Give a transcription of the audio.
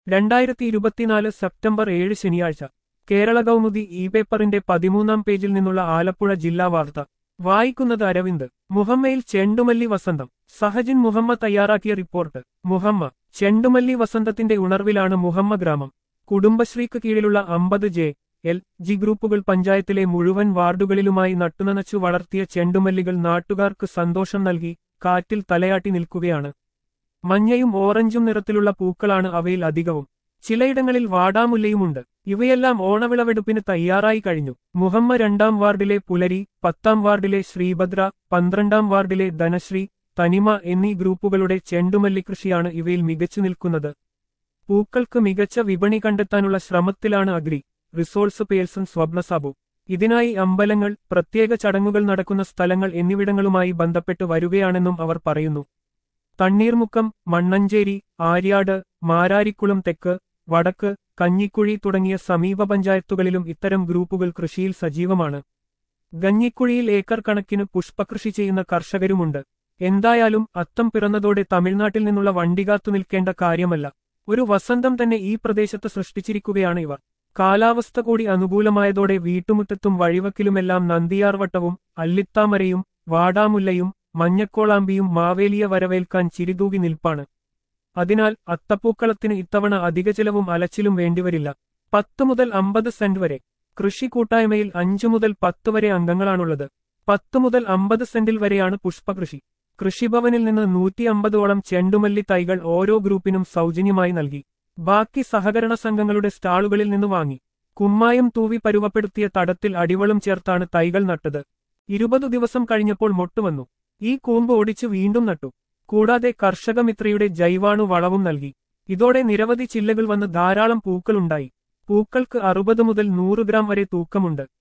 രണ്ടായിരത്തി ഇരുപത്തിനാല് സെപ്റ്റംബർ ഏഴ് ശനിയാഴ്ച കേരള കൗമുദി ഇ പേപ്പറിന്റെ പതിമൂന്നാം പേജിൽ നിന്നുള്ള ആലപ്പുഴ ജില്ലാ വാർത്ത വായിക്കുന്നത് അരവിന്ദ് മുഹമ്മയിൽ ചെണ്ടുമല്ലി വസന്തം സഹജിൻ മുഹമ്മ തയ്യാറാക്കിയ റിപ്പോർട്ട് മുഹമ്മ ചെണ്ടുമല്ലി വസന്തത്തിന്റെ ഉണർവിലാണ് മുഹമ്മ ഗ്രാമം കുടുംബശ്രീക്ക് കീഴിലുള്ള അമ്പത് ജെ എൽ ജി ഗ്രൂപ്പുകൾ പഞ്ചായത്തിലെ മുഴുവൻ വാർഡുകളിലുമായി നട്ടുനനച്ചു വളർത്തിയ ചെണ്ടുമല്ലികൾ നാട്ടുകാർക്ക് സന്തോഷം നൽകി കാറ്റിൽ തലയാട്ടി നിൽക്കുകയാണ് മഞ്ഞയും ഓറഞ്ചും നിറത്തിലുള്ള പൂക്കളാണ് അവയിൽ അധികവും ചിലയിടങ്ങളിൽ വാടാമുല്ലയുമുണ്ട് ഇവയെല്ലാം ഓണവിളവെടുപ്പിന് തയ്യാറായി കഴിഞ്ഞു മുഹമ്മ രണ്ടാം വാർഡിലെ പുലരി പത്താം വാർഡിലെ ശ്രീഭദ്ര പന്ത്രണ്ടാം വാർഡിലെ ധനശ്രീ തനിമ എന്നീ ഗ്രൂപ്പുകളുടെ ചെണ്ടുമല്ലി കൃഷിയാണ് ഇവയിൽ മികച്ചു നിൽക്കുന്നത് പൂക്കൾക്ക് മികച്ച വിപണി കണ്ടെത്താനുള്ള ശ്രമത്തിലാണ് അഗ്രി റിസോഴ്സ് പേഴ്സൺ സ്വപ്നസാബു ഇതിനായി അമ്പലങ്ങൾ പ്രത്യേക ചടങ്ങുകൾ നടക്കുന്ന സ്ഥലങ്ങൾ എന്നിവിടങ്ങളുമായി ബന്ധപ്പെട്ട് വരികയാണെന്നും അവർ പറയുന്നു തണ്ണീർമുക്കം മണ്ണഞ്ചേരി ആര്യാട് മാരാരിക്കുളം തെക്ക് വടക്ക് കഞ്ഞിക്കുഴി തുടങ്ങിയ സമീപ പഞ്ചായത്തുകളിലും ഇത്തരം ഗ്രൂപ്പുകൾ കൃഷിയിൽ സജീവമാണ് ഗഞ്ഞിക്കുഴിയിൽ ഏക്കർ കണക്കിന് പുഷ്പകൃഷി ചെയ്യുന്ന കർഷകരുമുണ്ട് എന്തായാലും അത്തം പിറന്നതോടെ തമിഴ്നാട്ടിൽ നിന്നുള്ള വണ്ടി കാത്തു നിൽക്കേണ്ട കാര്യമല്ല ഒരു വസന്തം തന്നെ ഈ പ്രദേശത്ത് സൃഷ്ടിച്ചിരിക്കുകയാണ് ഇവർ കാലാവസ്ഥ കൂടി അനുകൂലമായതോടെ വീട്ടുമുറ്റത്തും വഴിവക്കിലുമെല്ലാം നന്ദിയാർവട്ടവും അല്ലിത്താമരയും വാടാമുല്ലയും മഞ്ഞക്കോളാമ്പിയും മാവേലിയ വരവേൽക്കാൻ ചിരിതൂകി നിൽപ്പാണ് അതിനാൽ അത്തപ്പൂക്കളത്തിന് ഇത്തവണ അധിക ചെലവും അലച്ചിലും വേണ്ടിവരില്ല പത്ത് മുതൽ അമ്പത് സെന്റ് വരെ കൃഷി കൂട്ടായ്മയിൽ അഞ്ചു മുതൽ പത്ത് വരെ അംഗങ്ങളാണുള്ളത് പത്ത് മുതൽ അമ്പത് സെന്റിൽ വരെയാണ് പുഷ്പകൃഷി കൃഷിഭവനിൽ നിന്ന് നൂറ്റി അമ്പതോളം ചെണ്ടുമല്ലി തൈകൾ ഓരോ ഗ്രൂപ്പിനും സൗജന്യമായി നൽകി ബാക്കി സഹകരണ സംഘങ്ങളുടെ സ്റ്റാളുകളിൽ നിന്ന് വാങ്ങി കുമ്മായം തൂവി പരുവപ്പെടുത്തിയ തടത്തിൽ അടിവളം ചേർത്താണ് തൈകൾ നട്ടത് ഇരുപതു ദിവസം കഴിഞ്ഞപ്പോൾ മൊട്ടുവന്നു ഈ കൂമ്പ് ഒടിച്ചു വീണ്ടും നട്ടു കൂടാതെ കർഷകമിത്രയുടെ ജൈവാണു വളവും നൽകി ഇതോടെ നിരവധി ചില്ലകൾ വന്ന് ധാരാളം പൂക്കളുണ്ടായി പൂക്കൾക്ക് അറുപത് മുതൽ നൂറ് ഗ്രാം വരെ തൂക്കമുണ്ട്